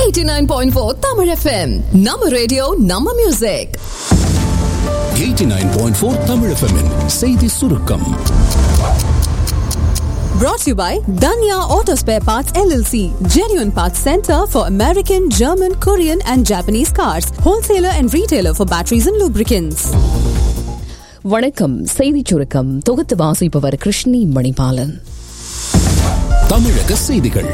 89.4 Tamil FM. நம்ம radio நம்ம music 89.4 Tamil FM -இன் செய்தி சுருக்கம் brought to you by Danya Auto Spare Parts LLC, genuine parts center for American, German, Korean and Japanese cars, wholesaler and retailer for batteries and lubricants. வணக்கம் செய்திச் சுருக்கம் தொகுத்து வாசிப்பவர் கிருஷ்ணி மணிபாலன் தமிழக செய்திகள்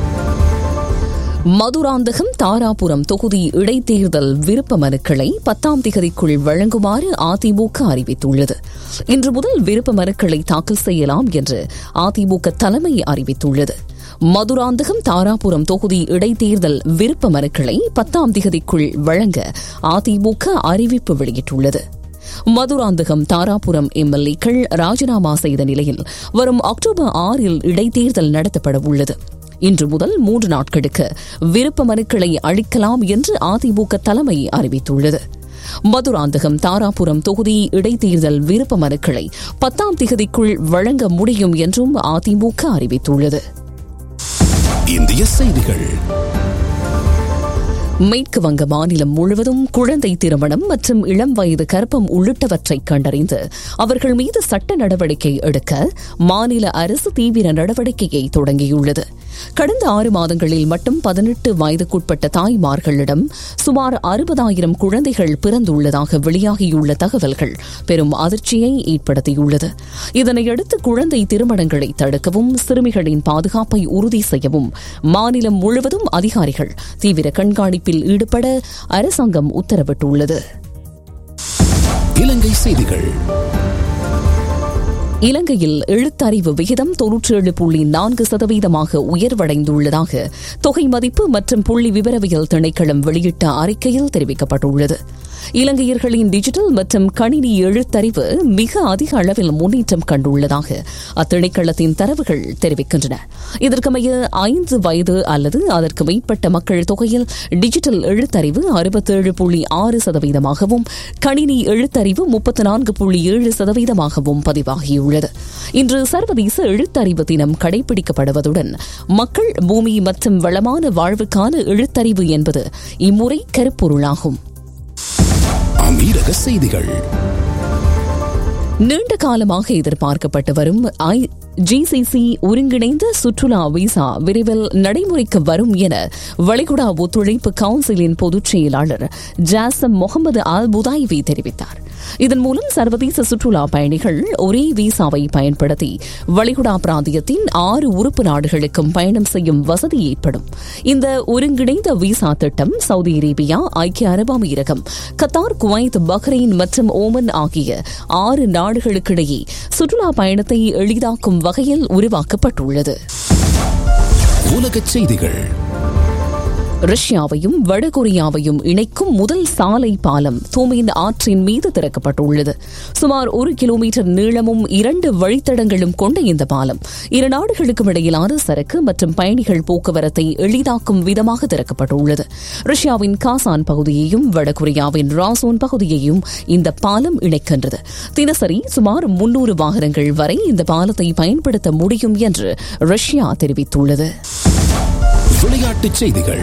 மதுராந்தகம் தாராபுரம் தொகுதி இடைத்தேர்தல் விருப்ப மனுக்களை பத்தாம் திகதிக்குள் வழங்குமாறு அதிமுக அறிவித்துள்ளது இன்று முதல் விருப்ப மனுக்களை தாக்கல் செய்யலாம் என்று அதிமுக தலைமை அறிவித்துள்ளது மதுராந்தகம் தாராபுரம் தொகுதி இடைத்தேர்தல் விருப்ப மனுக்களை பத்தாம் திகதிக்குள் வழங்க அதிமுக அறிவிப்பு வெளியிட்டுள்ளது மதுராந்தகம் தாராபுரம் எம்எல்ஏக்கள் ராஜினாமா செய்த நிலையில் வரும் அக்டோபர் ஆறில் இடைத்தேர்தல் நடத்தப்பட உள்ளது இன்று முதல் மூன்று நாட்களுக்கு விருப்ப மனுக்களை அளிக்கலாம் என்று அதிமுக தலைமை அறிவித்துள்ளது மதுராந்தகம் தாராபுரம் தொகுதி இடைத்தேர்தல் விருப்ப மனுக்களை பத்தாம் திகதிக்குள் வழங்க முடியும் என்றும் அதிமுக அறிவித்துள்ளது இந்திய செய்திகள் மேற்கு வங்க மாநிலம் முழுவதும் குழந்தை திருமணம் மற்றும் இளம் வயது கர்ப்பம் உள்ளிட்டவற்றை கண்டறிந்து அவர்கள் மீது சட்ட நடவடிக்கை எடுக்க மாநில அரசு தீவிர நடவடிக்கையை தொடங்கியுள்ளது கடந்த ஆறு மாதங்களில் மட்டும் பதினெட்டு வயதுக்குட்பட்ட தாய்மார்களிடம் சுமார் அறுபதாயிரம் குழந்தைகள் பிறந்துள்ளதாக வெளியாகியுள்ள தகவல்கள் பெரும் அதிர்ச்சியை ஏற்படுத்தியுள்ளது இதனையடுத்து குழந்தை திருமணங்களை தடுக்கவும் சிறுமிகளின் பாதுகாப்பை உறுதி செய்யவும் மாநிலம் முழுவதும் அதிகாரிகள் தீவிர கண்காணிப்பில் ஈடுபட அரசாங்கம் உத்தரவிட்டுள்ளது இலங்கை செய்திகள் இலங்கையில் எழுத்தறிவு விகிதம் தொன்னூற்றி ஏழு புள்ளி நான்கு சதவீதமாக உயர்வடைந்துள்ளதாக தொகை மதிப்பு மற்றும் புள்ளி விவரவியல் திணைக்களம் வெளியிட்ட அறிக்கையில் தெரிவிக்கப்பட்டுள்ளது இலங்கையர்களின் டிஜிட்டல் மற்றும் கணினி எழுத்தறிவு மிக அதிக அளவில் முன்னேற்றம் கண்டுள்ளதாக அத்திணைக்களத்தின் தரவுகள் தெரிவிக்கின்றன இதற்கமைய ஐந்து வயது அல்லது அதற்கு மேற்பட்ட மக்கள் தொகையில் டிஜிட்டல் எழுத்தறிவு அறுபத்தேழு புள்ளி ஆறு சதவீதமாகவும் கணினி எழுத்தறிவு முப்பத்தி நான்கு புள்ளி ஏழு சதவீதமாகவும் பதிவாகியுள்ளது இன்று சர்வதேச எழுத்தறிவு தினம் கடைபிடிக்கப்படுவதுடன் மக்கள் பூமி மற்றும் வளமான வாழ்வுக்கான எழுத்தறிவு என்பது இம்முறை கருப்பொருளாகும் அமீரக செய்திகள் நீண்ட காலமாக எதிர்பார்க்கப்பட்டு வரும் ஜிசிசி ஒருங்கிணைந்த சுற்றுலா விசா விரைவில் நடைமுறைக்கு வரும் என வளைகுடா ஒத்துழைப்பு கவுன்சிலின் பொதுச் செயலாளர் ஜாசம் முகமது அல் புதாய்வி தெரிவித்தார் இதன் மூலம் சர்வதேச சுற்றுலா பயணிகள் ஒரே விசாவை பயன்படுத்தி வளைகுடா பிராந்தியத்தின் ஆறு உறுப்பு நாடுகளுக்கும் பயணம் செய்யும் வசதி ஏற்படும் இந்த ஒருங்கிணைந்த விசா திட்டம் சவுதி அரேபியா ஐக்கிய அரபு அமீரகம் கத்தார் குவைத் பஹ்ரைன் மற்றும் ஓமன் ஆகிய ஆறு நாடுகளுக்கிடையே சுற்றுலா பயணத்தை எளிதாக்கும் வகையில் உருவாக்கப்பட்டுள்ளது உலகச் செய்திகள் ரஷ்யாவையும் வடகொரியாவையும் இணைக்கும் முதல் சாலை பாலம் தூமின் ஆற்றின் மீது திறக்கப்பட்டுள்ளது சுமார் ஒரு கிலோமீட்டர் நீளமும் இரண்டு வழித்தடங்களும் கொண்ட இந்த பாலம் இரு நாடுகளுக்கும் இடையிலான சரக்கு மற்றும் பயணிகள் போக்குவரத்தை எளிதாக்கும் விதமாக திறக்கப்பட்டுள்ளது ரஷ்யாவின் காசான் பகுதியையும் வடகொரியாவின் ராசோன் பகுதியையும் இந்த பாலம் இணைக்கின்றது தினசரி சுமார் முன்னூறு வாகனங்கள் வரை இந்த பாலத்தை பயன்படுத்த முடியும் என்று ரஷ்யா தெரிவித்துள்ளது விளையாட்டுச் செய்திகள்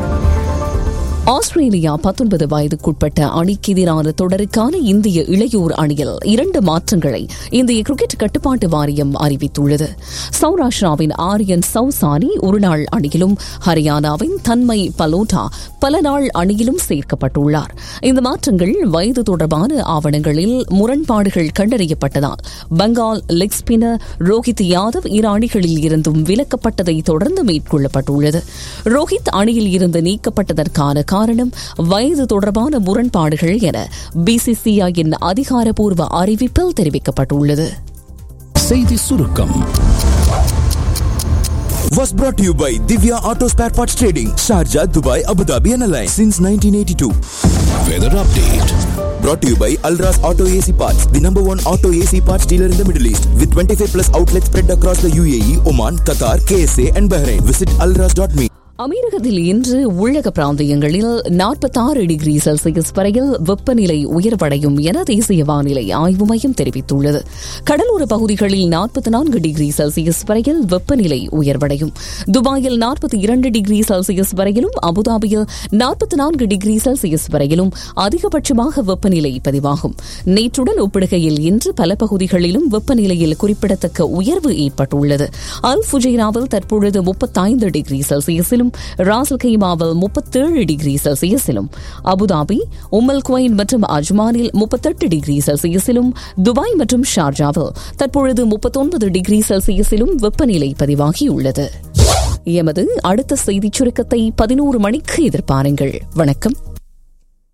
ஆஸ்திரேலியா பத்தொன்பது வயதுக்குட்பட்ட அணிக்கு எதிரான தொடருக்கான இந்திய இளையோர் அணியில் இரண்டு மாற்றங்களை இந்திய கிரிக்கெட் கட்டுப்பாட்டு வாரியம் அறிவித்துள்ளது சௌராஷ்டிராவின் ஆரியன் சௌசானி ஒருநாள் அணியிலும் ஹரியானாவின் தன்மை பலோட்டா பல நாள் அணியிலும் சேர்க்கப்பட்டுள்ளார் இந்த மாற்றங்கள் வயது தொடர்பான ஆவணங்களில் முரண்பாடுகள் கண்டறியப்பட்டதால் பெங்கால் லெக் ஸ்பின்னர் ரோஹித் யாதவ் இரு அணிகளில் இருந்தும் விலக்கப்பட்டதை தொடர்ந்து மேற்கொள்ளப்பட்டுள்ளது ரோஹித் அணியில் இருந்து நீக்கப்பட்டதற்கான காரணம் வயது தொடர்பான முரண்பாடுகள் என பிசிசிஐயின் அதிகாரப்பூர்வ அறிவிப்பில் தெரிவிக்கப்பட்டுள்ளது செய்தி சுருக்கம் was brought to you by Divya Auto Spare Parts Trading, Sharjah, Dubai, Abu Dhabi and Alliance since 1982. Weather update Brought to you by Alras Auto AC Parts, the number one auto AC parts dealer in the Middle East, with 25 plus outlets spread across the UAE, Oman, Qatar, KSA and Bahrain. Visit alras.me. அமீரகத்தில் இன்று உள்ளக பிராந்தியங்களில் நாற்பத்தாறு degree Celsius வரையில் வெப்பநிலை உயர்வடையும் என தேசிய வானிலை ஆய்வு மையம் தெரிவித்துள்ளது கடலோர பகுதிகளில் நாற்பத்தி நான்கு டிகிரி செல்சியஸ் வரையில் வெப்பநிலை உயர்வடையும் துபாயில் நாற்பத்தி இரண்டு டிகிரி செல்சியஸ் வரையிலும் அபுதாபியில் நாற்பத்தி நான்கு டிகிரி செல்சியஸ் வரையிலும் அதிகபட்சமாக வெப்பநிலை பதிவாகும் நேற்றுடன் ஒப்பிடுகையில் இன்று பல பகுதிகளிலும் வெப்பநிலையில் குறிப்பிடத்தக்க உயர்வு ஏற்பட்டுள்ளது அல் ஃபுஜைராவில் தற்பொழுது முப்பத்தைந்து டிகிரி செல்சியஸிலும் ராசல் கைமாவில் முப்பத்தேழு டிகிரி செல்சியஸிலும் அபுதாபி உம்மல் குவைன் மற்றும் அஜ்மானில் முப்பத்தெட்டு டிகிரி செல்சியஸிலும் துபாய் மற்றும் ஷார்ஜாவில் தற்பொழுது முப்பத்தொன்பது டிகிரி செல்சியஸிலும் வெப்பநிலை பதிவாகியுள்ளது எமது அடுத்த செய்திச் சுருக்கத்தை பதினோரு மணிக்கு எதிர்பாருங்கள் வணக்கம்